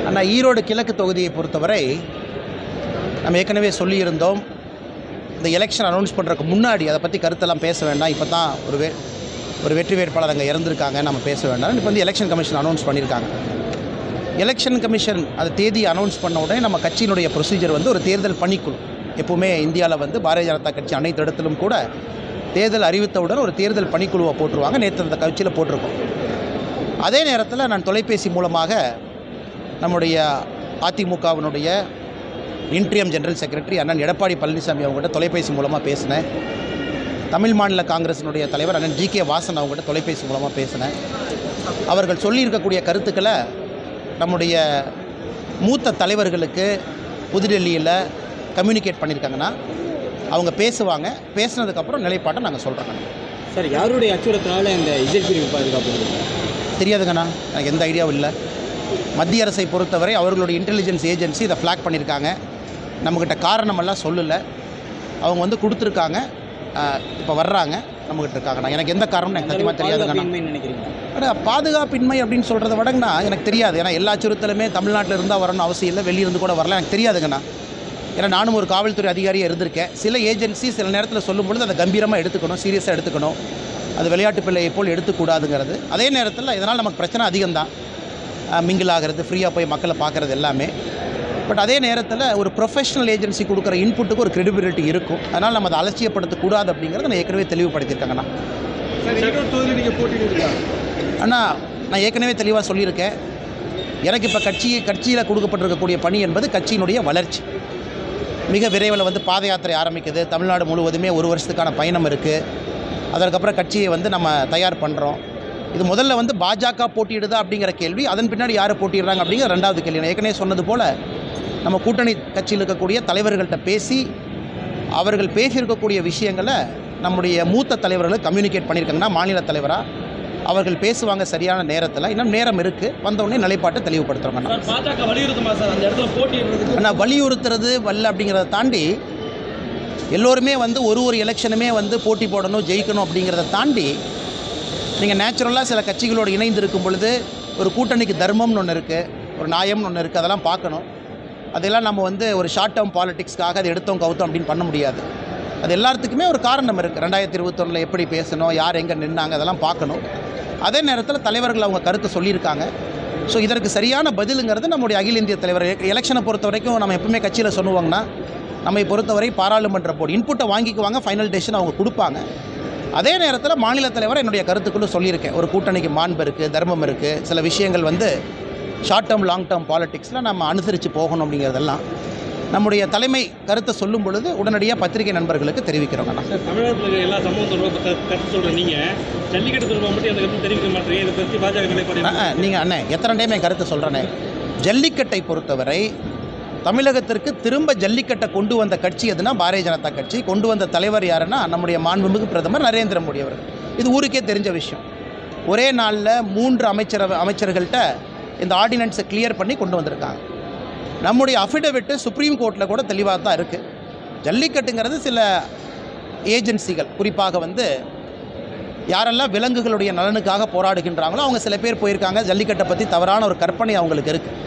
ஆனால் ஈரோடு கிழக்கு தொகுதியை பொறுத்தவரை நம்ம ஏற்கனவே சொல்லியிருந்தோம் இந்த எலெக்ஷன் அனௌன்ஸ் பண்ணுறதுக்கு முன்னாடி அதை பற்றி கருத்தெல்லாம் பேச வேண்டாம் இப்போ தான் ஒரு வே ஒரு வெற்றி வேட்பாளர் அங்கே இறந்துருக்காங்க நம்ம பேச வேண்டாம் இப்போ வந்து எலெக்ஷன் கமிஷன் அனௌன்ஸ் பண்ணியிருக்காங்க எலெக்ஷன் கமிஷன் அது தேதி அனௌன்ஸ் பண்ண உடனே நம்ம கட்சியினுடைய ப்ரொசீஜர் வந்து ஒரு தேர்தல் பணிக்குழு எப்போவுமே இந்தியாவில் வந்து பாரதிய ஜனதா கட்சி அனைத்து இடத்திலும் கூட தேர்தல் அறிவித்தவுடன் ஒரு தேர்தல் பணிக்குழுவை போட்டுருவாங்க நேற்று அந்த கட்சியில் போட்டிருக்கோம் அதே நேரத்தில் நான் தொலைபேசி மூலமாக நம்முடைய அதிமுகவினுடைய இன்ட்ரியம் ஜெனரல் செக்ரட்டரி அண்ணன் எடப்பாடி பழனிசாமி அவங்ககிட்ட தொலைபேசி மூலமாக பேசினேன் தமிழ் மாநில காங்கிரசினுடைய தலைவர் அண்ணன் ஜி கே வாசன் அவங்ககிட்ட தொலைபேசி மூலமாக பேசினேன் அவர்கள் சொல்லியிருக்கக்கூடிய கருத்துக்களை நம்முடைய மூத்த தலைவர்களுக்கு புதுடெல்லியில் கம்யூனிகேட் பண்ணியிருக்காங்கன்னா அவங்க பேசுவாங்க பேசுனதுக்கப்புறம் நிலைப்பாட்டை நாங்கள் சொல்கிறோங்க சார் யாருடைய அச்சுறுத்தலால் இந்த இசட் பிரிவு பாதுகாப்பு கொடுக்கும் தெரியாதுங்கண்ணா எனக்கு எந்த ஐடியாவும் இல்லை மத்திய அரசை பொறுத்தவரை அவர்களுடைய இன்டெலிஜென்ஸ் ஏஜென்சி இதை ஃப்ளாக் பண்ணியிருக்காங்க நம்மக்கிட்ட காரணமெல்லாம் சொல்லலை அவங்க வந்து கொடுத்துருக்காங்க இப்போ வர்றாங்க நம்மக்கிட்ட இருக்காங்கண்ணா எனக்கு எந்த காரணமும் எனக்கு சத்தியமாக தெரியாதுங்கண்ணா பாதுகாப்பின்மைன்னு நினைக்கிறீங்களா அட பாதுகாப்பின்மை அப்படின்னு சொல்கிறத விடங்கண்ணா எனக்கு தெரியாது ஏன்னா எல்லா அச்சுறுத்தலுமே தமிழ்நாட்டில் இருந்தால் வரணும் அவசியம் இல்லை வெளியிருந்து கூட வரல எனக்கு தெரியாதுங்கண்ணா ஏன்னா நானும் ஒரு காவல்துறை அதிகாரியாக இருந்திருக்கேன் சில ஏஜென்சி சில நேரத்தில் சொல்லும் பொழுது அதை கம்பீரமாக எடுத்துக்கணும் சீரியஸாக எடுத்துக்கணும் அது விளையாட்டு பிள்ளையை போல் எடுத்துக்கூடாதுங்கிறது அதே நேரத்தில் இதனால் நமக்கு பிரச்சனை அதிகம்தான் மிங்கிள் ஆகிறது ஃப்ரீயாக போய் மக்களை பார்க்குறது எல்லாமே பட் அதே நேரத்தில் ஒரு ப்ரொஃபஷனல் ஏஜென்சி கொடுக்குற இன்புட்டுக்கு ஒரு credibility இருக்கும் அதனால் நம்ம அதை அலட்சியப்படுத்தக்கூடாது அப்படிங்கிறத நான் ஏற்கனவே தெளிவுபடுத்தியிருக்காங்கண்ணா சார் ஈரோடு தொகுதியில் நீங்கள் போட்டியிடுறீங்களா அண்ணா நான் ஏற்கனவே தெளிவாக சொல்லியிருக்கேன் எனக்கு இப்போ கட்சி கட்சியில் கொடுக்கப்பட்டிருக்கக்கூடிய பணி என்பது கட்சியினுடைய வளர்ச்சி மிக விரைவில் வந்து பாத யாத்திரை ஆரம்பிக்குது தமிழ்நாடு முழுவதுமே ஒரு வருஷத்துக்கான பயணம் இருக்குது அதற்கப்புறம் கட்சியை வந்து நம்ம தயார் பண்ணுறோம் இது முதல்ல வந்து பாஜக போட்டியிடுதா அப்படிங்கிற கேள்வி அதன் பின்னாடி யார் போட்டிடுறாங்க அப்படிங்கிற ரெண்டாவது கேள்வி நான் ஏற்கனவே சொன்னது போல் நம்ம கூட்டணி கட்சியில் இருக்கக்கூடிய தலைவர்கள்ட்ட பேசி அவர்கள் பேசியிருக்கக்கூடிய விஷயங்களை நம்முடைய மூத்த தலைவர்களை கம்யூனிகேட் பண்ணியிருக்காங்கன்னா மாநில தலைவராக அவர்கள் பேசுவாங்க சரியான நேரத்தில் இன்னும் நேரம் இருக்குது வந்தவுடனே நிலைப்பாட்டை தெளிவுபடுத்துகிறோம் சார் பாஜக வலியுறுத்துமா சார் அந்த இடத்துல போட்டியிடுறதுக்கு ஆனால் வலியுறுத்துறது வல்ல அப்படிங்கிறத தாண்டி எல்லோருமே வந்து ஒரு ஒரு எலெக்ஷனுமே வந்து போட்டி போடணும் ஜெயிக்கணும் அப்படிங்கிறத தாண்டி நீங்கள் நேச்சுரலாக சில கட்சிகளோடு இணைந்து இருக்கும் பொழுது ஒரு கூட்டணிக்கு தர்மம்னு ஒன்று இருக்குது ஒரு நியாயம்னு ஒன்று இருக்குது அதெல்லாம் பார்க்கணும் அதெல்லாம் நம்ம வந்து ஒரு ஷார்ட் டேர்ம் பாலிடிக்ஸ்க்காக அதை எடுத்தோம் கவுத்தோம் அப்படின்னு பண்ண முடியாது அது எல்லாத்துக்குமே ஒரு காரணம் இருக்குது ரெண்டாயிரத்தி இருபத்தொன்னில் எப்படி பேசணும் யார் எங்கே நின்னாங்க அதெல்லாம் பார்க்கணும் அதே நேரத்தில் தலைவர்கள் அவங்க கருத்தை சொல்லியிருக்காங்க ஸோ இதற்கு சரியான பதிலுங்கிறது நம்முடைய அகில இந்திய தலைவர் எலெக்ஷனை பொறுத்த வரைக்கும் நம்ம எப்பவுமே கட்சியில் சொல்லுவாங்கன்னா நம்மை பொறுத்தவரை பாராளுமன்ற போர்டு இன்புட்டை வாங்கிக்குவாங்க ஃபைனல் டெசிஷன் அவங்க கொடுப்பாங்க அதே நேரத்தில் மாநில தலைவர் என்னுடைய கருத்துக்குள்ள சொல்லியிருக்கேன் ஒரு கூட்டணிக்கு மாண்பு இருக்குது தர்மம் இருக்குது சில விஷயங்கள் வந்து ஷார்ட் டேர்ம் லாங் டேர்ம் பாலிடிக்ஸில் நம்ம அனுசரித்து போகணும் அப்படிங்கிறதெல்லாம் நம்முடைய தலைமை கருத்தை சொல்லும் பொழுது உடனடியாக பத்திரிகை நண்பர்களுக்கு தெரிவிக்கிறோங்க நான் சார் தமிழகத்தில் இருக்கிற எல்லா சமூகம் தொடர்பு கருத்து சொல்கிற நீங்கள் ஜல்லிக்கட்டு தொடர்பாக மட்டும் எந்த கருத்து தெரிவிக்க மாட்டீங்க இதை பற்றி பாஜக நிலைப்பாடு என்ன? நீங்கள் அண்ணே எத்தனை டைம் என் கருத்தை சொல்கிறேனே ஜல்லிக்கட்டை பொறுத்தவரை தமிழகத்திற்கு திரும்ப ஜல்லிக்கட்டை கொண்டு வந்த கட்சி எதுனா பாரதிய ஜனதா கட்சி கொண்டு வந்த தலைவர் யாருன்னா நம்முடைய மாண்புமிகு பிரதமர் நரேந்திர மோடி அவர்கள் இது ஊருக்கே தெரிஞ்ச விஷயம் ஒரே நாளில் மூன்று அமைச்சர அமைச்சர்கள்ட்ட இந்த ஆர்டினன்ஸை கிளியர் பண்ணி கொண்டு வந்திருக்காங்க நம்முடைய அஃபிடவிட்டு சுப்ரீம் கோர்ட்டில் கூட தெளிவாக தான் இருக்குது ஜல்லிக்கட்டுங்கிறது சில ஏஜென்சிகள் குறிப்பாக வந்து யாரெல்லாம் விலங்குகளுடைய நலனுக்காக போராடுகின்றாங்களோ அவங்க சில பேர் போயிருக்காங்க ஜல்லிக்கட்டை பற்றி தவறான ஒரு கற்பனை அவங்களுக்கு இருக்குது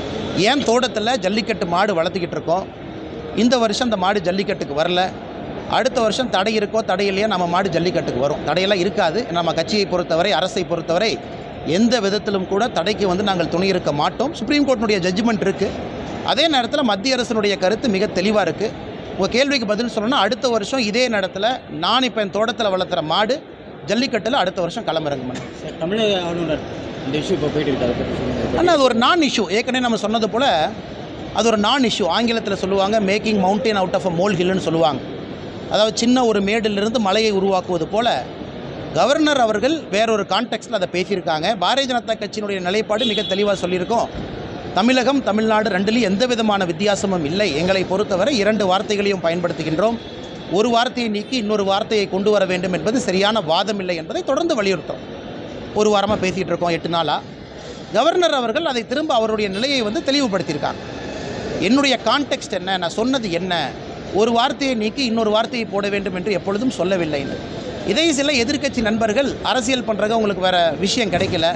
ஏன் தோட்டத்தில் ஜல்லிக்கட்டு மாடு வளர்த்துக்கிட்டு இருக்கோம் இந்த வருஷம் அந்த மாடு ஜல்லிக்கட்டுக்கு வரல அடுத்த வருஷம் தடை இருக்கோ தடை இல்லையோ நம்ம மாடு ஜல்லிக்கட்டுக்கு வரும் தடையெல்லாம் இருக்காது நம்ம கட்சியை பொறுத்தவரை அரசை பொறுத்தவரை எந்த விதத்திலும் கூட தடைக்கு வந்து நாங்கள் துணை இருக்க மாட்டோம் சுப்ரீம் கோர்ட்டினுடைய ஜட்ஜ்மெண்ட் இருக்குது அதே நேரத்தில் மத்திய அரசினுடைய கருத்து மிக தெளிவாக இருக்குது உங்கள் கேள்விக்கு பதில் சொல்லணும்னா அடுத்த வருஷம் இதே நேரத்தில் நான் இப்போ என் தோட்டத்தில் வளர்த்துற மாடு ஜல்லிக்கட்டில் அடுத்த வருஷம் களமிறங்குமே சார் தமிழக ஆளுநர் இந்த இஷ்யூ இப்போ போயிட்டு இருக்கு அதை பற்றி சொல்லுங்கள் ஆனால் அது ஒரு நான் இஷ்யூ ஏற்கனவே நம்ம சொன்னது போல் அது ஒரு நான் இஷ்யூ ஆங்கிலத்தில் சொல்லுவாங்க making mountain out of a mole ஹில்லுன்னு சொல்லுவாங்க அதாவது சின்ன ஒரு மேடிலிருந்து மலையை உருவாக்குவது போல கவர்னர் அவர்கள் வேறொரு கான்டெக்ட்டில் அதை பேசியிருக்காங்க பாரதிய ஜனதா கட்சியினுடைய நிலைப்பாடு மிக தெளிவாக சொல்லியிருக்கோம் தமிழகம் தமிழ்நாடு ரெண்டுலேயும் எந்த விதமான வித்தியாசமும் இல்லை எங்களை பொறுத்தவரை இரண்டு வார்த்தைகளையும் பயன்படுத்துகின்றோம் ஒரு வார்த்தையை நீக்கி இன்னொரு வார்த்தையை கொண்டு வர வேண்டும் என்பது சரியான வாதம் இல்லை என்பதை தொடர்ந்து வலியுறுத்தும் ஒரு வாரமாக பேசிகிட்டு இருக்கோம் எட்டு நாளாக கவர்னர் அவர்கள் அதை திரும்ப அவருடைய நிலையை வந்து தெளிவுபடுத்தியிருக்காங்க என்னுடைய கான்டெக்ஸ்ட் என்ன நான் சொன்னது என்ன ஒரு வார்த்தையை நீக்கி இன்னொரு வார்த்தையை போட வேண்டும் என்று எப்பொழுதும் சொல்லவில்லைன்னு இதை சில எதிர்க்கட்சி நண்பர்கள் அரசியல் பண்ணுறங்க உங்களுக்கு வேறு விஷயம் கிடைக்கல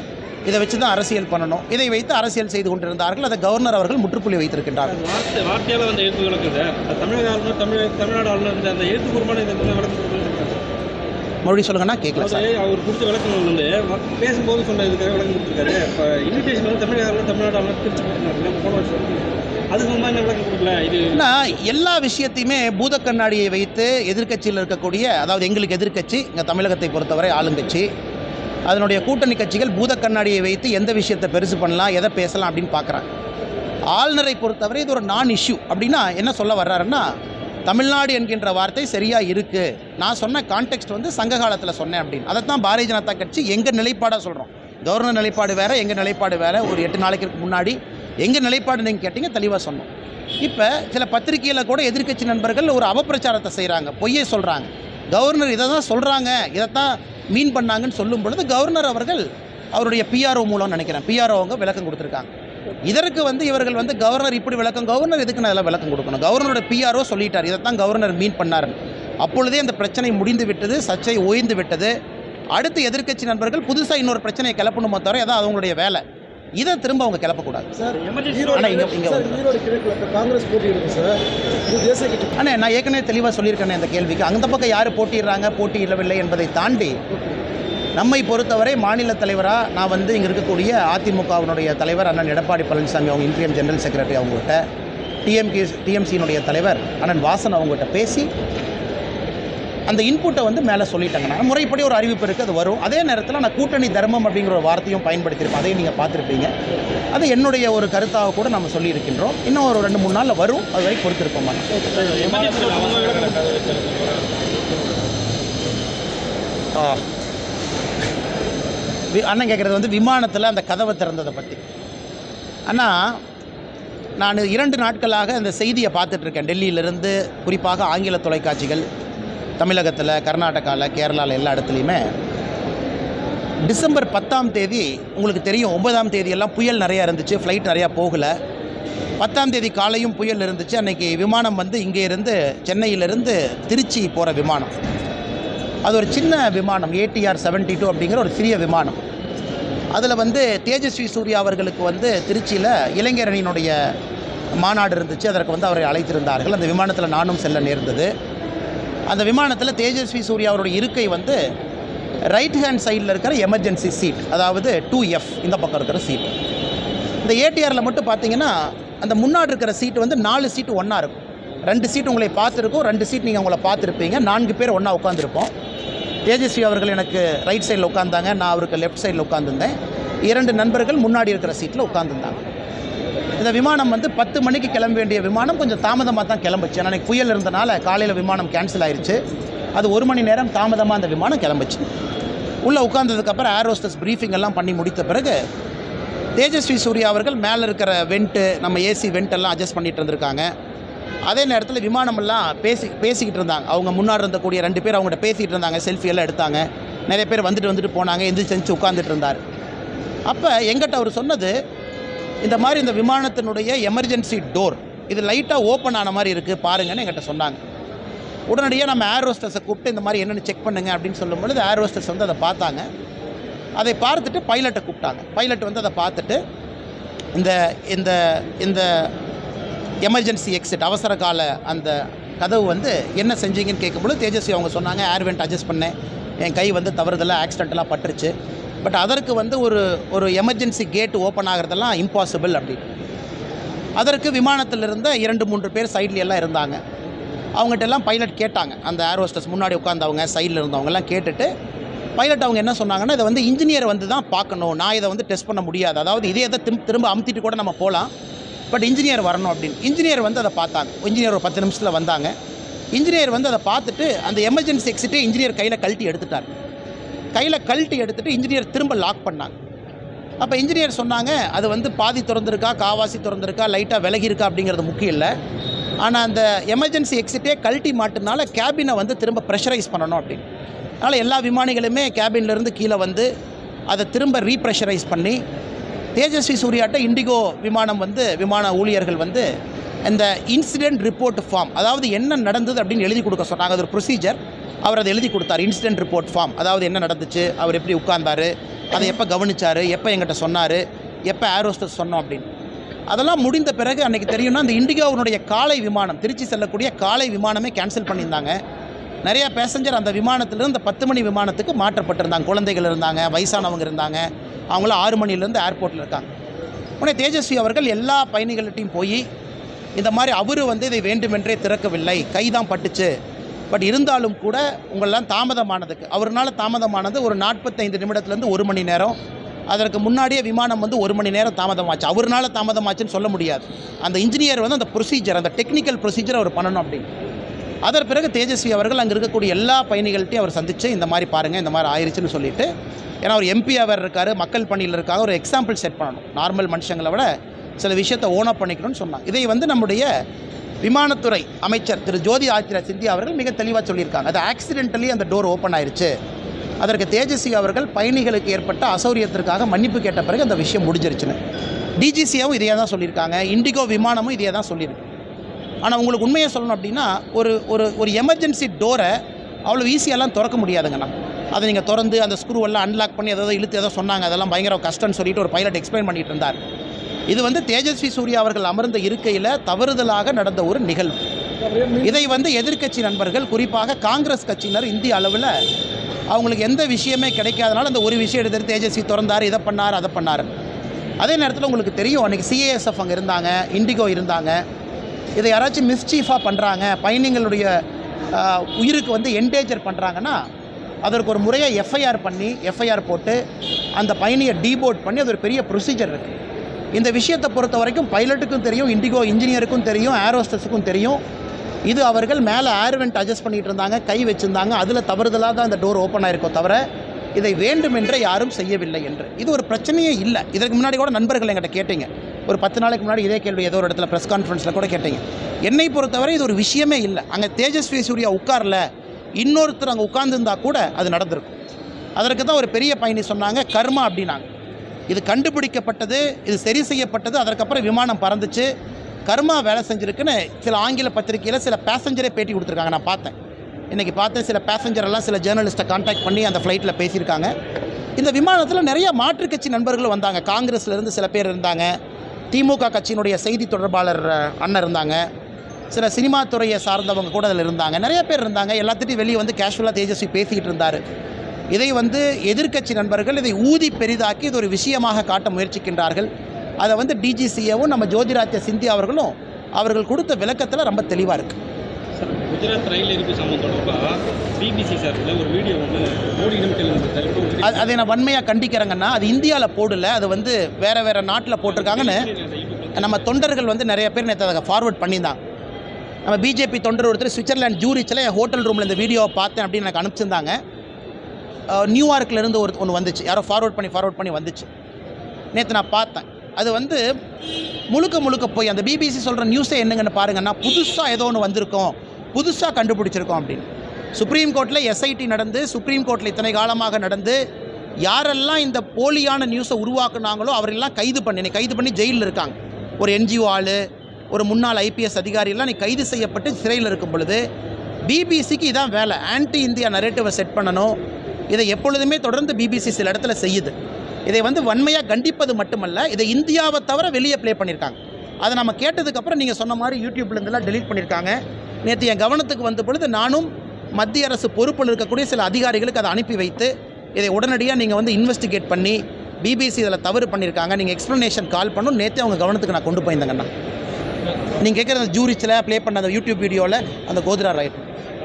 இதை வச்சு தான் அரசியல் பண்ணணும் இதை வைத்து அரசியல் செய்து கொண்டிருந்தார்கள் அதை கவர்னர் அவர்கள் முற்றுப்புள்ளி வைத்திருக்கின்றார்கள் வார்த்தை வார்த்தையால் அந்த எழுத்து விளக்கு சார் அது தமிழக ஆளுநர் தமிழ் தமிழ்நாடு ஆளுநர் இந்த அந்த எழுத்துப்பூர்வமான இந்த இந்த விளக்கம் கொடுத்துருக்காங்க மறுபடி சொல்லுங்கன்னா கேட்கல சார் அதாவது அவர் கொடுத்த விளக்கம் வந்து வ- பேசும்போது சொன்ன இதுக்காக விளக்கம் கொடுத்துருக்காரு இப்போ இன்விடேஷன் வந்து தமிழக ஆளுநர் தமிழ்நாடு ஆளுநர் பிரிச்சு கொடுத்துருக்காங்க போன வருஷம் அது சம்பந்தமாக என்ன விளக்கம் கொடுக்கல இது ஏன்னா எல்லா விஷயத்தையுமே பூத கண்ணாடியை வைத்து எதிர்க்கட்சியில் இருக்கக்கூடிய அதாவது எங்களுக்கு எதிர்க்கட்சி இங்கே தமிழகத்தை பொறுத்தவரை ஆளுங்கட்சி அதனுடைய கூட்டணி கட்சிகள் பூத கண்ணாடியை வைத்து எந்த விஷயத்தை பெருசு பண்ணலாம் எதை பேசலாம் அப்படின்னு பார்க்குறாங்க ஆளுநரை பொறுத்தவரை இது ஒரு நான் இஷ்யூ அப்படின்னா என்ன சொல்ல வர்றாருன்னா தமிழ்நாடு என்கின்ற வார்த்தை சரியாக இருக்குது நான் சொன்ன கான்டெக்ட் வந்து சங்க காலத்தில் சொன்னேன் அப்படின்னு அதைத்தான் பாரதிய ஜனதா கட்சி எங்கள் நிலைப்பாடாக சொல்கிறோம் கவர்னர் நிலைப்பாடு வேறு எங்கள் நிலைப்பாடு வேறு ஒரு எட்டு நாளைக்கு முன்னாடி எங்கள் நிலைப்பாடு நீங்கள் கேட்டீங்க தெளிவாக சொன்னோம் இப்போ சில பத்திரிகையில் கூட எதிர்க்கட்சி நண்பர்கள் ஒரு அவப்பிரச்சாரத்தை செய்கிறாங்க பொய்யே சொல்கிறாங்க கவர்னர் இதை தான் சொல்கிறாங்க இதைத்தான் மீன் பண்ணாங்கன்னு சொல்லும் பொழுது கவர்னர் அவர்கள் அவருடைய பிஆர்ஓ மூலம் நினைக்கிறேன் பிஆர்ஓ அவங்க விளக்கம் கொடுத்துருக்காங்க இதற்கு வந்து இவர்கள் வந்து கவர்னர் இப்படி விளக்கம் கவர்னர் எதுக்கு நான் இதெல்லாம் விளக்கம் கொடுக்கணும் கவர்னரோட பிஆர்ஓ சொல்லிட்டார் இதைத்தான் கவர்னர் மீன் பண்ணாருன்னு அப்பொழுதே அந்த பிரச்சனை முடிந்து விட்டது சர்ச்சை ஓய்ந்து விட்டது அடுத்து எதிர்க்கட்சி நண்பர்கள் புதுசாக இன்னொரு பிரச்சனையை கிளப்பணுமோ தவிர அதான் அவங்களுடைய வேலை இதை திரும்ப அவங்க கிளப்பக்கூடாது ஆனால் இங்கே இங்கே சார் ஈரோடு கிழக்குல இப்போ காங்கிரஸ் போட்டியிடுது சார் இது தேசிய கட்சி அண்ணே நான் ஏற்கனவே தெளிவாக சொல்லியிருக்கேனே இந்த கேள்விக்கு அந்த பக்கம் யார் போட்டிடுறாங்க போட்டியிடவில்லை என்பதை தாண்டி நம்மை பொறுத்தவரை மாநில தலைவராக நான் வந்து இங்கே இருக்கக்கூடிய அதிமுகவினுடைய தலைவர் அண்ணன் எடப்பாடி பழனிசாமி அவங்க இந்தியன் ஜெனரல் செக்ரட்டரி அவங்ககிட்ட டிஎம்கே டிஎம்சியினுடைய தலைவர் அண்ணன் வாசன் அவங்ககிட்ட பேசி அந்த இன்புட்டை வந்து மேலே சொல்லிட்டாங்க நான் முறைப்படி ஒரு அறிவிப்பு இருக்குது அது வரும் அதே நேரத்தில் நான் கூட்டணி தர்மம் அப்படிங்கிற ஒரு வார்த்தையும் பயன்படுத்தியிருப்பேன் அதையும் நீங்கள் பார்த்துருப்பீங்க அது என்னுடைய ஒரு கருத்தாக கூட நம்ம சொல்லியிருக்கின்றோம் இன்னும் ஒரு ரெண்டு மூணு நாளில் வரும் அது வரைக்கும் பொறுத்திருப்போம் எமர்ஜென்சி அவங்க விளக்கம் ஆ. வி- அண்ணன் கேட்குறது வந்து விமானத்தில் அந்த கதவை திறந்ததை பற்றி அண்ணா நான் இரண்டு நாட்களாக அந்த செய்தியை பார்த்துட்ருக்கேன் டெல்லியிலிருந்து குறிப்பாக ஆங்கில தொலைக்காட்சிகள் தமிழகத்தில் கர்நாடகாவில் கேரளாவில் எல்லா இடத்துலையுமே டிசம்பர் பத்தாம் தேதி உங்களுக்கு தெரியும் ஒன்பதாம் தேதி எல்லாம் புயல் நிறையா இருந்துச்சு ஃப்ளைட் நிறையா போகலை பத்தாம் தேதி காலையும் புயல் இருந்துச்சு அன்னைக்கு விமானம் வந்து இங்கே இருந்து சென்னையிலிருந்து திருச்சி போகிற விமானம் அது ஒரு சின்ன விமானம் ஏடிஆர் செவன்ட்டி டூ அப்படிங்கிற ஒரு சிறிய விமானம் அதில் வந்து தேஜஸ்வி சூர்யா அவர்களுக்கு வந்து திருச்சியில் இளைஞரணியினுடைய மாநாடு இருந்துச்சு அதற்கு வந்து அவரை அழைத்திருந்தார்கள் அந்த விமானத்தில் நானும் செல்ல நேர்ந்தது அந்த விமானத்தில் தேஜஸ்வி சூர்யா அவருடைய இருக்கை வந்து ரைட் ஹேண்ட் சைடில் இருக்கிற எமர்ஜென்சி சீட் அதாவது டூ எஃப் இந்த பக்கம் இருக்கிற சீட் இந்த ஏடிஆரில் மட்டும் பார்த்தீங்கன்னா அந்த முன்னாடி இருக்கிற சீட்டு வந்து நாலு சீட்டு ஒன்றா இருக்கும் ரெண்டு சீட் உங்களை பார்த்துருக்கோம் ரெண்டு சீட் நீங்கள் உங்களை பார்த்துருப்பீங்க நான்கு பேர் ஒன்றா உட்காந்துருப்போம் தேஜஸ்வி அவர்கள் எனக்கு ரைட் சைடில் உட்காந்தாங்க நான் அவருக்கு லெஃப்ட் சைடில் உட்காந்துருந்தேன் இரண்டு நண்பர்கள் முன்னாடி இருக்கிற சீட்டில் உட்காந்துருந்தாங்க இந்த விமானம் வந்து பத்து மணிக்கு கிளம்ப வேண்டிய விமானம் கொஞ்சம் தாமதமாக தான் கிளம்புச்சு ஏன்னா அன்னைக்கு புயல் இருந்தனால காலையில் விமானம் கேன்சல் ஆயிருச்சு அது ஒரு மணி நேரம் தாமதமாக அந்த விமானம் கிளம்புச்சு உள்ளே உட்காந்ததுக்கப்புறம் ஏர் ஹோஸ்டஸ் ப்ரீஃபிங் எல்லாம் பண்ணி முடித்த பிறகு தேஜஸ்வி சூர்யா அவர்கள் மேலே இருக்கிற வெண்ட்டு நம்ம ஏசி வெண்ட் எல்லாம் அட்ஜஸ்ட் பண்ணிட்டு இருந்திருக்காங்க அதே நேரத்தில் விமானமெல்லாம் பேசி பேசிக்கிட்டு இருந்தாங்க அவங்க முன்னாடி இருந்தக்கூடிய ரெண்டு பேர் அவங்ககிட்ட பேசிக்கிட்டு இருந்தாங்க செல்ஃபி எல்லாம் எடுத்தாங்க நிறைய பேர் வந்துட்டு வந்துட்டு போனாங்க எந்திரிச்சு செஞ்சு உட்காந்துட்டு இருந்தார் அப்போ எங்கிட்ட அவர் சொன்னது இந்த மாதிரி இந்த விமானத்தினுடைய எமர்ஜென்சி டோர் இது லைட்டாக ஓப்பன் ஆன மாதிரி இருக்குது பாருங்கன்னு எங்கிட்ட சொன்னாங்க உடனடியாக நம்ம ஏர் ஹோஸ்டஸை கூப்பிட்டு இந்த மாதிரி என்னென்னு செக் பண்ணுங்க அப்படின்னு சொல்லும் பொழுது ஏர் ஹோஸ்டஸ் வந்து அதை பார்த்தாங்க அதை பார்த்துட்டு பைலட்டை கூப்பிட்டாங்க பைலட் வந்து அதை பார்த்துட்டு இந்த இந்த இந்த எமர்ஜென்சி எக்ஸிட் அவசர கால அந்த கதவு வந்து என்ன செஞ்சீங்கன்னு கேட்கும்போது தேஜஸ்வி அவங்க சொன்னாங்க ஏர் வெண்ட் அட்ஜஸ்ட் பண்ணேன் என் கை வந்து தவறுதலாக ஆக்சிடென்டெல்லாம் பட்டுருச்சு பட் அதற்கு வந்து ஒரு ஒரு எமர்ஜென்சி கேட் ஓப்பன் ஆகிறதெல்லாம் இம்பாசிபிள் அப்படின்னு அதற்கு விமானத்தில் இருந்த இரண்டு மூன்று பேர் சைட்ல எல்லாம் இருந்தாங்க அவங்ககிட்ட எல்லாம் பைலட் கேட்டாங்க அந்த ஏர் ஹோஸ்டஸ் முன்னாடி உட்காந்தவங்க சைடில் இருந்தவங்க எல்லாம் கேட்டுட்டு பைலட் அவங்க என்ன சொன்னாங்கன்னா இதை வந்து இன்ஜினியர் வந்து தான் பார்க்கணும் நான் இதை வந்து டெஸ்ட் பண்ண முடியாது அதாவது இதே இதை திரும்ப திரும்ப அமுத்திட்டு கூட நம்ம போகலாம் பட் இன்ஜினியர் வரணும் அப்படின்னு இன்ஜினியர் வந்து அதை பார்த்தாங்க இன்ஜினியர் ஒரு பத்து நிமிஷத்தில் வந்தாங்க இன்ஜினியர் வந்து அதை பார்த்துட்டு அந்த எமர்ஜென்சி எக்ஸிட்டே இன்ஜினியர் கையில் கழட்டி எடுத்துட்டார் கையில் கழட்டி எடுத்துட்டு இன்ஜினியர் திரும்ப லாக் பண்ணாங்க அப்போ இன்ஜினியர் சொன்னாங்க அது வந்து பாதி திறந்திருக்கா காவாசி திறந்திருக்கா லைட்டாக விலகி இருக்கா அப்படிங்கிறது முக்கியம் இல்லை ஆனால் அந்த எமர்ஜென்சி எக்ஸிட்டே கழட்டி மாட்டுனால கேபினை வந்து திரும்ப ப்ரெஷரைஸ் பண்ணணும் அப்படின்னு அதனால் எல்லா விமானிகளுமே கேபின்லேருந்து கீழே வந்து அதை திரும்ப ரீப்ரெஷரைஸ் பண்ணி தேஜஸ்வி சூர்யாட்ட இண்டிகோ விமானம் வந்து விமான ஊழியர்கள் வந்து இந்த இன்சிடென்ட் ரிப்போர்ட் ஃபார்ம் அதாவது என்ன நடந்தது அப்படின்னு எழுதி கொடுக்க சொன்னாங்க அது ஒரு ப்ரொசீஜர் அவர் அதை எழுதி கொடுத்தார் இன்சிடென்ட் ரிப்போர்ட் ஃபார்ம் அதாவது என்ன நடந்துச்சு அவர் எப்படி உட்கார்ந்தாரு அதை எப்போ கவனிச்சார் எப்போ எங்கிட்ட சொன்னார் எப்போ ஏரோஸ்டஸ் சொன்னோம் அப்படின்னு அதெல்லாம் முடிந்த பிறகு அன்றைக்கி தெரியும்னா அந்த இண்டிகோவினுடைய காலை விமானம் திருச்சி செல்லக்கூடிய காலை விமானமே கேன்சல் பண்ணியிருந்தாங்க நிறைய பேசஞ்சர் அந்த விமானத்திலிருந்து இந்த பத்து மணி விமானத்துக்கு மாற்றப்பட்டிருந்தாங்க குழந்தைகள் இருந்தாங்க வயசானவங்க இருந்தாங்க அவங்களாம் ஆறு மணிலேருந்து ஏர்போர்ட்டில் இருக்காங்க உடனே தேஜஸ்வி அவர்கள் எல்லா பயணிகள்கிட்டையும் போய் இந்த மாதிரி அவர் வந்து இதை வேண்டுமென்றே திறக்கவில்லை கை தான் பட்டுச்சு பட் இருந்தாலும் கூட உங்களெல்லாம் தாமதமானதுக்கு அவர்னால தாமதமானது ஒரு நாற்பத்தைந்து நிமிடத்துலேருந்து ஒரு மணி நேரம் அதற்கு முன்னாடியே விமானம் வந்து ஒரு மணி நேரம் தாமதமாச்சு அவர்னால தாமதமாச்சுன்னு சொல்ல முடியாது அந்த இன்ஜினியர் வந்து அந்த ப்ரொசீஜர் அந்த டெக்னிக்கல் ப்ரொசீஜர் அவர் பண்ணணும் அப்படின்னு அதன் பிறகு தேஜஸ்வி அவர்கள் அங்கே இருக்கக்கூடிய எல்லா பயணிகள்கிட்டையும் அவர் சந்தித்து இந்த மாதிரி பாருங்கள் இந்த மாதிரி ஆயிருச்சுன்னு சொல்லிட்டு ஏன்னா ஒரு எம்பி அவர் இருக்கார் மக்கள் பணியில் இருக்காங்க ஒரு எக்ஸாம்பிள் செட் பண்ணணும் நார்மல் மனுஷங்களை விட சில விஷயத்தை ஓன் அப் பண்ணிக்கணும்னு சொன்னாங்க இதை வந்து நம்முடைய விமானத்துறை அமைச்சர் திரு ஜோதி ஆதித்ய சிந்தியா அவர்கள் மிக தெளிவாக சொல்லியிருக்காங்க அது ஆக்சிடென்டலி அந்த டோர் ஓப்பன் ஆயிருச்சு அதற்கு தேஜஸ்வி அவர்கள் பயணிகளுக்கு ஏற்பட்ட அசௌரியத்திற்காக மன்னிப்பு கேட்ட பிறகு அந்த விஷயம் முடிஞ்சிருச்சுன்னு டிஜிசியாவும் இதையே தான் சொல்லியிருக்காங்க இண்டிகோ விமானமும் இதையே தான் சொல்லியிருக்கு ஆனால் உங்களுக்கு உண்மையை சொல்லணும் அப்படின்னா ஒரு ஒரு ஒரு எமர்ஜென்சி டோரை அவ்வளோ ஈஸியாலாம் திறக்க முடியாதுங்கண்ணா அதை நீங்கள் திறந்து அந்த ஸ்க்ரூ எல்லாம் அன்லாக் பண்ணி ஏதோ இழுத்து ஏதோ சொன்னாங்க அதெல்லாம் பயங்கர கஷ்டம்னு சொல்லிட்டு ஒரு பைலட் எக்ஸ்பிளைன் பண்ணிட்டு இருந்தார் இது வந்து தேஜஸ்வி சூர்யா அவர்கள் அமர்ந்த இருக்கையில் தவறுதலாக நடந்த ஒரு நிகழ்வு இதை வந்து எதிர்க்கட்சி நண்பர்கள் குறிப்பாக காங்கிரஸ் கட்சியினர் இந்திய அளவில் அவங்களுக்கு எந்த விஷயமே கிடைக்காதனால அந்த ஒரு விஷயம் எடுத்து தேஜஸ்வி திறந்தார் இதை பண்ணார் அதை பண்ணார் அதே நேரத்தில் உங்களுக்கு தெரியும் அன்றைக்கி சிஏஎஸ்எஃப் அங்கே இருந்தாங்க இண்டிகோ இருந்தாங்க இதை யாராச்சும் மிஸ்சீஃபாக பண்ணுறாங்க பயணிகளுடைய ஆஹ், உயிருக்கு வந்து என்டேஜர் பண்ணுறாங்கன்னா அதற்கு ஒரு முறையாக எஃப்ஐஆர் பண்ணி எஃப்ஐஆர் போட்டு அந்த பயணியை டீபோர்ட் பண்ணி அது ஒரு பெரிய ப்ரொசீஜர் இருக்குது இந்த விஷயத்தை பொறுத்த வரைக்கும் பைலட்டுக்கும் தெரியும் இண்டிகோ இன்ஜினியருக்கும் தெரியும் ஏரோஸ்டஸுக்கும் தெரியும் இது அவர்கள் மேலே ஏர்வெண்ட் அட்ஜஸ்ட் பண்ணிட்டு இருந்தாங்க கை வச்சுருந்தாங்க அதில் தவறுதலாக தான் இந்த டோர் ஓப்பன் ஆயிருக்கோ தவிர இதை வேண்டுமென்றே யாரும் செய்யவில்லை என்று இது ஒரு பிரச்சனையே இல்லை இதற்கு முன்னாடி கூட நண்பர்கள் என்கிட்ட கேட்டீங்க ஒரு பத்து நாளைக்கு முன்னாடி இதே கேள்வி ஏதோ ஒரு இடத்துல ப்ரெஸ் கான்ஃபரன்ஸில் கூட கேட்டீங்க என்னை பொறுத்தவரை இது ஒரு விஷயமே இல்லை அங்கே தேஜஸ்வி சூர்யா உட்காரல இன்னொருத்தர் அங்கே உட்கார்ந்திருந்தா கூட அது நடந்திருக்கும் அதற்கு தான் ஒரு பெரிய பயணி சொன்னாங்க கர்மா அப்படின்னாங்க இது கண்டுபிடிக்கப்பட்டது இது சரி செய்யப்பட்டது அதற்கப்புறம் விமானம் பறந்துச்சு கர்மா வேலை செஞ்சுருக்குன்னு சில ஆங்கில பத்திரிகையில் சில பேசஞ்சரே பேட்டி கொடுத்துருக்காங்க நான் பார்த்தேன் இன்றைக்கி பார்த்தேன் சில பேசஞ்சர் எல்லாம் சில ஜேர்னலிஸ்ட்டை காண்டாக்ட் பண்ணி அந்த ஃப்ளைட்டில் பேசியிருக்காங்க இந்த விமானத்தில் நிறைய மாற்றுக் கட்சி நண்பர்களும் வந்தாங்க காங்கிரஸ்ல இருந்து சில பேர் இருந்தாங்க திமுக கட்சியினுடைய செய்தி தொடர்பாளர் அஹ், அண்ணன் இருந்தாங்க சில சினிமா துறையை சார்ந்தவங்க கூட அதில் இருந்தாங்க நிறைய பேர் இருந்தாங்க எல்லாத்திட்டையும் வெளியே வந்து கேஷுவலாக தேஜஸ்வி பேசிக்கிட்டு இருந்தார் இதை வந்து எதிர்க்கட்சி நண்பர்கள் இதை ஊதி பெரிதாக்கி இது ஒரு விஷயமாக காட்ட முயற்சிக்கின்றார்கள் அதை வந்து டிஜிசிஏவும் நம்ம ஜோதிராஜ்ய சிந்தியா அவர்களும் அவர்கள் கொடுத்த விளக்கத்தில் ரொம்ப தெளிவாக இருக்குது சார் குஜராத் ரயில் எரிப்பு சம்பவம் தொடர்பாக பிபிசி சார்பில் ஒரு வீடியோ வந்து மோடி நிமிடம் என்ற தலைப்பு ஒரு அது அதை நான் வன்மையாக கண்டிக்கிறேங்கன்னா அது இந்தியாவில் போடல அது வந்து வேறு வேறு நாட்டில் போட்டிருக்காங்கன்னு நம்ம தொண்டர்கள் வந்து நிறைய பேர் நேற்று அதை ஃபார்வர்ட் பண்ணியிருந்தாங்க நம்ம பிஜேபி தொண்டர் ஒருத்தர் சுவிட்சர்லாந்து ஜூரிச்சில் என் ஹோட்டல் ரூமில் இந்த வீடியோவை பார்த்தேன் அப்படின்னு எனக்கு அனுப்பிச்சிருந்தாங்க அஹ், நியூயார்க்ல இருந்து ஒரு ஒன்று வந்துச்சு யாரோ ஃபார்வர்ட் பண்ணி ஃபார்வர்ட் பண்ணி வந்துச்சு நேற்று நான் பார்த்தேன் அது வந்து முழுக்க முழுக்க போய் அந்த பிபிசி சொல்கிற நியூஸை என்னங்கன்னு பாருங்கன்னா புதுசாக ஏதோ ஒன்று வந்திருக்கோம் புதுசாக கண்டுபிடிச்சிருக்கோம் அப்படின்னு சுப்ரீம் கோர்ட்டில் எஸ்ஐடி நடந்து சுப்ரீம் கோர்ட்டில் இத்தனை காலமாக நடந்து யாரெல்லாம் இந்த போலியான நியூஸை உருவாக்குனாங்களோ அவரெல்லாம் கைது பண்ணி இன்னைக்கு கைது பண்ணி ஜெயிலில் இருக்காங்க ஒரு என்ஜிஓ ஆள் ஒரு முன்னாள் ஐபிஎஸ் அதிகாரியெல்லாம் நீ கைது செய்யப்பட்டு சிறையில் இருக்கும் பொழுது பிபிசிக்கு இதான் வேலை ஆன்டி இந்தியா நரேட்டிவை செட் பண்ணணும் இதை எப்பொழுதுமே தொடர்ந்து பிபிசி சில இடத்துல செய்யுது இதை வந்து வன்மையாக கண்டிப்பது மட்டுமல்ல இதை இந்தியாவை தவிர வெளியே ப்ளே பண்ணியிருக்காங்க அதை நம்ம கேட்டதுக்கப்புறம் நீங்கள் சொன்ன மாதிரி யூடியூப்லேருந்துலாம் டெலீட் பண்ணியிருக்காங்க நேற்று என் கவனத்துக்கு வந்த பொழுது நானும் மத்திய அரசு பொறுப்பில் இருக்கக்கூடிய சில அதிகாரிகளுக்கு அதை அனுப்பி வைத்து இதை உடனடியாக நீங்கள் வந்து இன்வெஸ்டிகேட் பண்ணி பிபிசி இதில் தவறு பண்ணியிருக்காங்க நீங்கள் எக்ஸ்ப்ளனேஷன் கால் பண்ணும் நேற்றே அவங்க கவனத்துக்கு நான் கொண்டு போயிருந்தேங்கண்ணா நீங்கள் கேட்குற அந்த ஜூரிச்சில் ப்ளே பண்ண அந்த யூடியூப் வீடியோவில் அந்த கோத்ரா ரைட்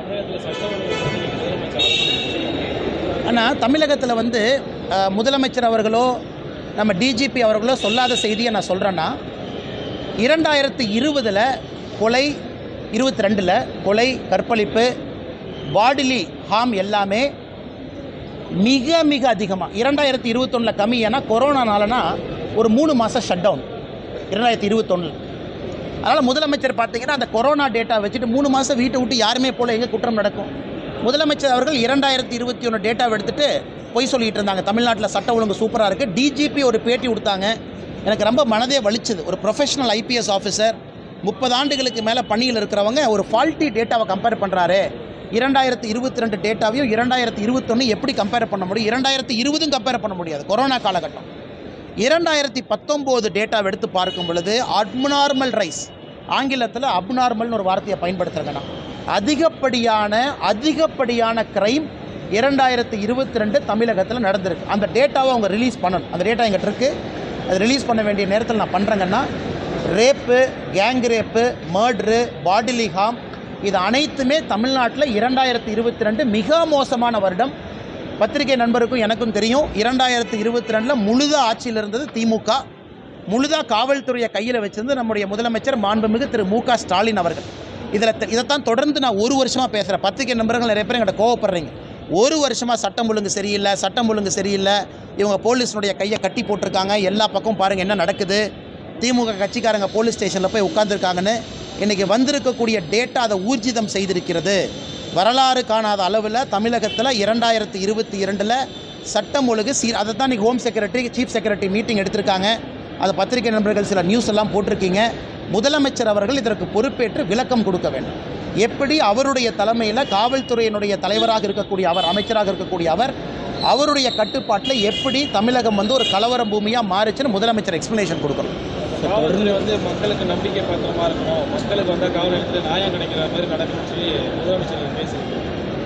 ஆனால் தமிழகத்தில் வந்து அஹ், முதலமைச்சர் அவர்களோ நம்ம டிஜிபி அவர்களோ சொல்லாத செய்தியை நான் சொல்கிறேன்னா இரண்டாயிரத்தி இருபதில் கொலை இருபத்தி ரெண்டில் கொலை கற்பழிப்பு பாடிலி ஹார்ம் எல்லாமே மிக மிக அதிகமாக இரண்டாயிரத்தி இருபத்தொன்னில் கம்மி ஏன்னா கொரோனானாலனா ஒரு மூணு மாதம் ஷட் டவுன் இரண்டாயிரத்தி இருபத்தொன்னில் அதனால் முதலமைச்சர் பார்த்தீங்கன்னா அந்த கொரோனா டேட்டா வச்சுட்டு மூணு மாதம் வீட்டை விட்டு யாருமே போல எங்கே குற்றம் நடக்கும் முதலமைச்சர் அவர்கள் இரண்டாயிரத்தி இருபத்தி ஒன்று டேட்டாவை எடுத்துட்டு பொய் சொல்லிட்டு இருந்தாங்க தமிழ்நாட்டில் சட்ட ஒழுங்கு சூப்பராக இருக்குது டிஜிபி ஒரு பேட்டி கொடுத்தாங்க எனக்கு ரொம்ப மனதே வலிச்சுது ஒரு ப்ரொஃபஷனல் ஐபிஎஸ் ஆஃபீஸர் முப்பது ஆண்டுகளுக்கு மேலே பணியில் இருக்கிறவங்க ஒரு ஃபால்ட்டி டேட்டாவை கம்பேர் பண்ணுறாரு இரண்டாயிரத்தி இருபத்தி ரெண்டு டேட்டாவையும் இரண்டாயிரத்தி இருபத்தொன்று எப்படி கம்பேர் பண்ண முடியும் இரண்டாயிரத்தி இருபதும் கம்பேர் பண்ண முடியாது கொரோனா காலகட்டம் இரண்டாயிரத்தி பத்தொம்போது டேட்டாவை எடுத்து பார்க்கும் பொழுது அப்நார்மல் ரைஸ் ஆங்கிலத்தில் அப்நார்மல்னு ஒரு வார்த்தையை பயன்படுத்துகிறேங்க நான் அதிகப்படியான அதிகப்படியான கிரைம் இரண்டாயிரத்தி இருபத்தி ரெண்டு தமிழகத்தில் நடந்திருக்கு அந்த டேட்டாவை அவங்க ரிலீஸ் பண்ணணும் அந்த டேட்டா எங்கிட்ட இருக்குது அது ரிலீஸ் பண்ண வேண்டிய நேரத்தில் நான் பண்ணுறேங்கன்னா rape gang rape murder bodily harm இது அனைத்துமே தமிழ்நாட்டில் இரண்டாயிரத்தி இருபத்தி ரெண்டு மிக மோசமான வருடம் பத்திரிகை நண்பருக்கும் எனக்கும் தெரியும் இரண்டாயிரத்தி இருபத்தி ரெண்டில் முழுதாக ஆட்சியில் இருந்தது திமுக முழுதாக காவல்துறையை கையில் வச்சிருந்து நம்முடைய முதலமைச்சர் மாண்புமிகு திரு மு க ஸ்டாலின் அவர்கள் இதில் இதைத்தான் தொடர்ந்து நான் ஒரு வருஷமாக பேசுகிறேன் பத்திரிகை நண்பர்கள் நிறைய பேர் எங்கிட்ட கோவப்படுறீங்க ஒரு வருஷமாக சட்டம் ஒழுங்கு சரியில்லை சட்டம் ஒழுங்கு சரியில்லை இவங்க போலீஸினுடைய கையை கட்டி போட்டிருக்காங்க எல்லா பக்கம் பாருங்கள் என்ன நடக்குது திமுக கட்சிக்காரங்க போலீஸ் ஸ்டேஷனில் போய் உட்காந்துருக்காங்கன்னு இன்றைக்கி வந்திருக்கக்கூடிய டேட்டா அதை ஊர்ஜிதம் செய்திருக்கிறது வரலாறு காணாத அளவில் தமிழகத்தில் இரண்டாயிரத்தி இருபத்தி இரண்டில் சட்டம் ஒழுங்கு சீர் அதை தான் இன்றைக்கி home secretary chief secretary meeting எடுத்திருக்காங்க அதை பத்திரிகை நண்பர்கள் சில நியூஸ் எல்லாம் போட்டிருக்கீங்க முதலமைச்சர் அவர்கள் இதற்கு பொறுப்பேற்று விளக்கம் கொடுக்க வேண்டும் எப்படி அவருடைய தலைமையில் காவல்துறையினுடைய தலைவராக இருக்கக்கூடிய அவர் அமைச்சராக இருக்கக்கூடிய அவர் அவருடைய கட்டுப்பாட்டில் எப்படி தமிழகம் வந்து ஒரு கலவரம் பூமியாக மாறுச்சுன்னு முதலமைச்சர் எக்ஸ்ப்ளனேஷன் கொடுக்கணும் காவல்துறை வந்து மக்களுக்கு நம்பிக்கை பாத்திரமா இருக்கணும் மக்களுக்கு வந்து காவல் நிலையத்தில் நியாயம் கிடைக்கிற மாதிரி நடக்கணும்னு சொல்லி முதலமைச்சர் பேசியிருக்காரு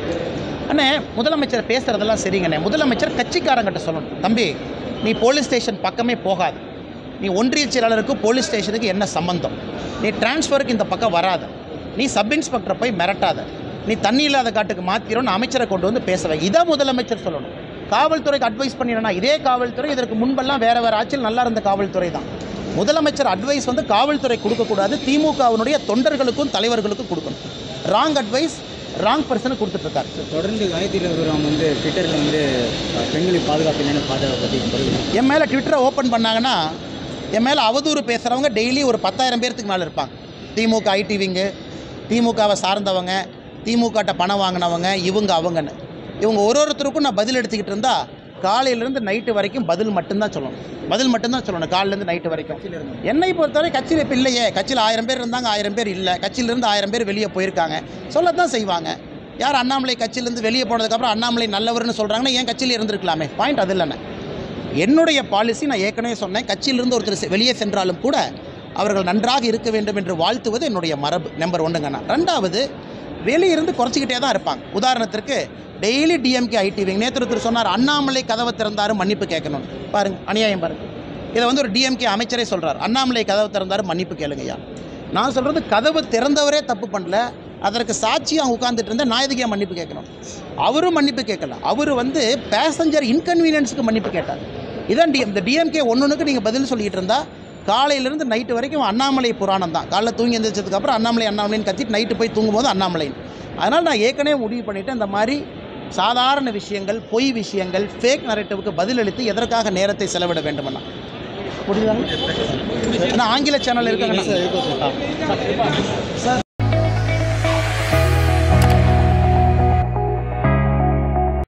அண்ணே முதலமைச்சர் பேசுகிறதெல்லாம் சரிங்கண்ணே முதலமைச்சர் கட்சிக்காரங்கிட்ட சொல்லணும் தம்பி நீ போலீஸ் ஸ்டேஷன் பக்கமே போகாது நீ ஒன்றிய செயலாளருக்கு போலீஸ் ஸ்டேஷனுக்கு என்ன சம்பந்தம் நீ டிரான்ஸ்ஃபருக்கு இந்த பக்கம் வராத நீ சப் இன்ஸ்பெக்டரை போய் மிரட்டாத நீ தண்ணி இல்லாத காட்டுக்கு மாற்றிடும்னு அமைச்சரை கொண்டு வந்து பேச வை இதை முதலமைச்சர் சொல்லணும் காவல்துறைக்கு அட்வைஸ் பண்ணிடனா இதே காவல்துறை இதற்கு முன்பெல்லாம் வேற வேற ஆட்சியில் நல்லா இருந்த காவல்துறை தான் முதலமைச்சர் அட்வைஸ் வந்து காவல்துறை கொடுக்கக்கூடாது திமுகவினுடைய தொண்டர்களுக்கும் தலைவர்களுக்கும் கொடுக்கணும் ராங் அட்வைஸ் ராங் பர்சனுக்கு கொடுத்துட்ருக்காரு தொடர்ந்து காயத்ரி ரகுராம் வந்து ட்விட்டரில் வந்து அஹ், பெண்களுக்கு பாதுகாப்பு இல்லைன்னு பாதுகாப்பு பற்றி பதிவு என் மேலே ட்விட்டரை ஓப்பன் பண்ணாங்கன்னா என் மேலே அவதூறு பேசுகிறவங்க டெய்லி ஒரு பத்தாயிரம் பேர்த்துக்கு மேலே இருப்பாங்க திமுக ஐடிவிங்கு திமுகவை சார்ந்தவங்க திமுகட்ட பணம் வாங்கினவங்க இவங்க அவங்கன்னு இவங்க ஒரு ஒருத்தருக்கும் நான் பதில் எடுத்துக்கிட்டு இருந்தா காலையிலேருந்து நைட்டு வரைக்கும் பதில் மட்டும்தான் சொல்லணும் பதில் மட்டும்தான் சொல்லணும் காலையிலேருந்து நைட்டு வரைக்கும் என்னை பொறுத்தவரை கட்சியில் இப்போ இல்லையே கட்சியில் ஆயிரம் பேர் இருந்தாங்க ஆயிரம் பேர் இல்லை கட்சியிலேருந்து ஆயிரம் பேர் வெளியே போயிருக்காங்க சொல்லத்தான் செய்வாங்க யார் அண்ணாமலை கட்சியிலேருந்து வெளியே போனதுக்கப்புறம் அண்ணாமலை நல்லவர்னு சொல்கிறாங்கன்னா ஏன் கட்சியில் இருந்திருக்கலாமே பாயிண்ட் அது இல்லைண்ணே என்னுடைய பாலிசி நான் ஏற்கனவே சொன்னேன் கட்சியிலிருந்து ஒருத்தர் செ- வெளியே சென்றாலும் கூட அவர்கள் நன்றாக இருக்க வேண்டும் என்று வாழ்த்துவது என்னுடைய மரபு நம்பர் ஒன்றுங்கண்ணா ரெண்டாவது வெளியிருந்து குறைச்சிக்கிட்டே தான் இருப்பாங்க உதாரணத்திற்கு டெய்லி டிஎம்கே ஐடிவிங் நேற்று ஒருத்தர் சொன்னார் அண்ணாமலை கதவை திறந்தாரு மன்னிப்பு கேட்கணும் பாருங்க அநியாயம் பாருங்க இதை வந்து ஒரு டிஎம்கே அமைச்சரே சொல்கிறார் அண்ணாமலை கதவை திறந்தாரு மன்னிப்பு கேளுங்கய்யா நான் சொல்கிறது கதவு திறந்தவரே தப்பு பண்ணல அதற்கு சாட்சியாக உட்காந்துட்டு இருந்தால் நான் எதுக்கு ஏன் மன்னிப்பு கேட்கணும் அவரும் மன்னிப்பு கேட்கல அவர் வந்து பேசஞ்சர் இன்கன்வீனியன்ஸுக்கு மன்னிப்பு கேட்டார் இதான் டி இந்த டிஎம்கே ஒன்றுனுக்கு நீங்கள் பதில் சொல்லிட்டு இருந்தா காலையிலேருந்து நைட்டு வரைக்கும் அண்ணாமலை புராணம் தான் காலைல தூங்கி எழுந்திரிச்சதுக்கப்புறம் அண்ணாமலை அண்ணாமலைன்னு கத்திட்டு நைட்டு போய் தூங்கும்போது அண்ணாமலைன்னு அதனால் நான் ஏற்கனவே முடிவு பண்ணிவிட்டேன் இந்த மாதிரி சாதாரண விஷயங்கள் பொய் விஷயங்கள் ஃபேக் நரேட்டிவ்க்கு பதிலளித்து எதற்காக நேரத்தை செலவிட வேண்டுமண்ணா புரியுதாங்க ஆங்கில சேனல் இருக்காங்கண்ணா